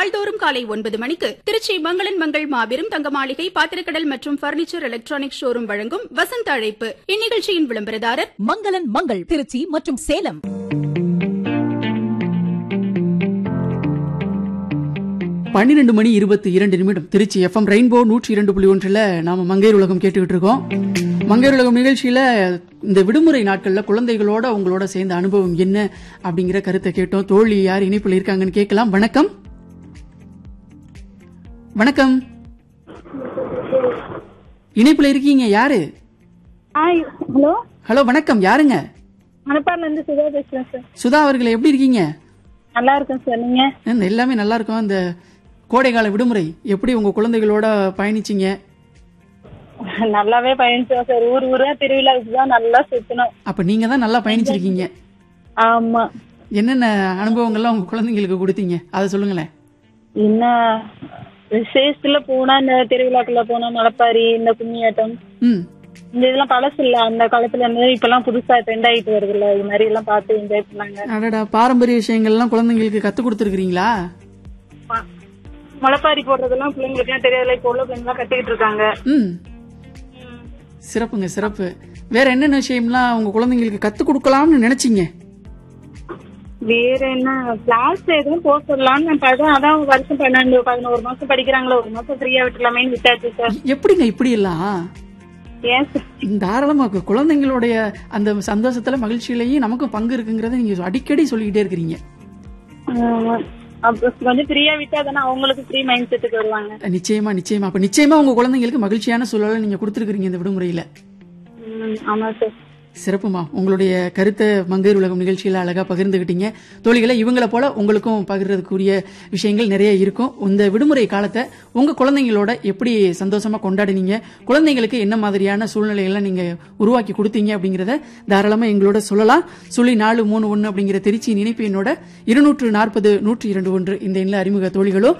நாள்தோறும் காலை ஒன்பது மணிக்கு திருச்சி மங்களன் மங்கள் மாபெரும் தங்க மாளிகை பாத்திரக்கடல் மற்றும் பர்னிச்சர் எலக்ட்ரானிக் ஷோரூம் வழங்கும் வசந்த அழைப்பு இந்நிகழ்ச்சியின் விளம்பரதாரர் மங்களன் மங்கள் திருச்சி மற்றும் சேலம் பன்னிரெண்டு மணி இருபத்தி இரண்டு நிமிடம் திருச்சி எஃப்எம் ரெயின்போ நூற்றி இரண்டு புள்ளி ஒன்றில் நாம மங்கையர் உலகம் கேட்டுக்கிட்டு இருக்கோம் மங்கையர் உலகம் நிகழ்ச்சியில இந்த விடுமுறை நாட்கள்ல குழந்தைகளோட உங்களோட சேர்ந்த அனுபவம் என்ன அப்படிங்கிற கருத்தை கேட்டோம் தோழி யார் இணைப்பில் இருக்காங்கன்னு கேட்கலாம் வணக்கம் வணக்கம் இணைப்புல இருக்கீங்க யாரு ஹாய் ஹலோ ஹலோ வணக்கம் யாருங்க மணப்பாறைல இருந்து சுதா பேசுறேன் சார் சுதா அவர்கள் எப்படி இருக்கீங்க நல்லா இருக்கேன் சார் நீங்க இந்த எல்லாமே நல்லா இருக்கும் இந்த கோடைகால விடுமுறை எப்படி உங்க குழந்தைகளோட பயணிச்சீங்க நல்லாவே பயணிச்சோம் சார் ஊர் ஊரா திருவிழாவுக்கு தான் நல்லா சுத்தணும் அப்ப நீங்க தான் நல்லா பயணிச்சிருக்கீங்க ஆமா என்னென்ன அனுபவங்கள்லாம் உங்க குழந்தைங்களுக்கு கொடுத்தீங்க அதை சொல்லுங்களேன் என்ன விசேஷத்துல போனா இந்த திருவிழாக்குள்ள போனா மலைப்பாரி இந்த கும்மியாட்டம் ம் இந்த இதெல்லாம் பழசு இல்ல அந்த காலத்துல இருந்து இப்ப எல்லாம் புதுசா ட்ரெண்ட் ஆயிட்டு வருதுல்ல இது மாதிரி எல்லாம் பார்த்து என்ஜாய் பண்ணாங்க அடடா பாரம்பரிய விஷயங்கள்லாம் குழந்தைங்களுக்கு கத்து கொடுத்துருக்கீங்களா ம- முளைப்பாரி போடுறதெல்லாம் பிள்ளைங்களுக்கு எல்லாம் தெரியாதுல இப்போ உள்ள பிள்ளைங்க எல்லாம் கத்துக்கிட்டு இருக்காங்க ம் சிறப்புங்க சிறப்பு வேற என்னென்ன விஷயம்லாம் உங்க குழந்தைங்களுக்கு கத்து கொடுக்கலாம்னு நினைச்சீங்க வேற என்ன கிளாஸ் எதுவும் போக சொல்லலாம்னு நான் பார்த்தேன் அதான் வருஷம் பன்னெண்டு பதினோரு மாசம் படிக்கிறாங்களோ ஒரு மாசம் ஃப்ரீயா விட்டுலாமேன்னு விட்டாச்சு சார் எப்படிங்க இப்படி எல்லாம் ஏன் சார் தாராளமா கு- குழந்தைங்களுடைய அந்த சந்தோஷத்துல மகிழ்ச்சியிலையும் நமக்கும் பங்கு இருக்குங்கிறத நீங்க அடிக்கடி சொல்லிக்கிட்டே இருக்கிறீங்க ஆமா. அப்ப கொஞ்சம் ஃப்ரீயா விட்டா தானே அவங்களுக்கு ஃப்ரீ மைண்ட் செட்டுக்கு வருவாங்க நிச்சயமா நிச்சயமா அப்ப நிச்சயமா உங்க குழந்தைங்களுக்கு மகிழ்ச்சியான சூழலை நீங்க கொடுத்துருக்கீங்க இந்த விடுமுறையில ம், ஆமா சார் சிறப்புமா உங்களுடைய கருத்தை மங்கையர் உலகம் நிகழ்ச்சியில அழகா பகிர்ந்துகிட்டீங்க தோழிகளை இவங்களை போல உங்களுக்கும் பகிர்றதுக்குரிய விஷயங்கள் நிறைய இருக்கும் இந்த விடுமுறை காலத்தை உங்க குழந்தைங்களோட எப்படி சந்தோஷமா கொண்டாடுனீங்க குழந்தைங்களுக்கு என்ன மாதிரியான சூழ்நிலைகள்லாம் நீங்க உருவாக்கி கொடுத்தீங்க அப்படிங்கறத தாராளமா எங்களோட சொல்லலாம் சுழி நாலு மூணு ஒன்னு அப்படிங்கிற திருச்சி இணைப்பு என்னோட இருநூற்று நாற்பது நூற்றி இரண்டு ஒன்று இந்த எண்ணில் அறிமுக தோழிகளோ